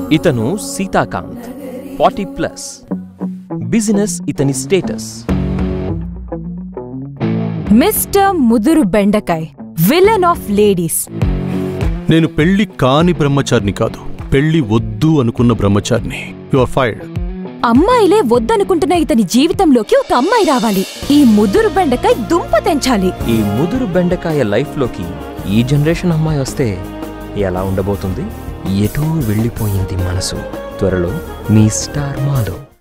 ఇతను Sitakant forty plus business ఇతని status mister ముదురు బెండకాయ్ విలన్ ఆఫ్ లేడీస్ నేను పెళ్లి కాని బ్రహ్మచారిని కాదు పెళ్లి వద్దు అనుకున్న బ్రహ్మచారిని యు ఆర్ ఫైర్డ్ అమ్మాయిలే వద్దనుకుంటున్న ఇతని జీవితంలోకి ఒక అమ్మాయి రావాలి ఈ ముదురు బెండకాయ్ దుంప తెంచాలి ఈ ముదురు బెండకాయ లైఫ్లోకి ఈ జనరేషన్ అమ్మాయి వస్తే ఎలా ఉండబోతుంది ఎటో వెళ్ళిపోయింది మనసు త్వరలో మీ స్టార్ మాలో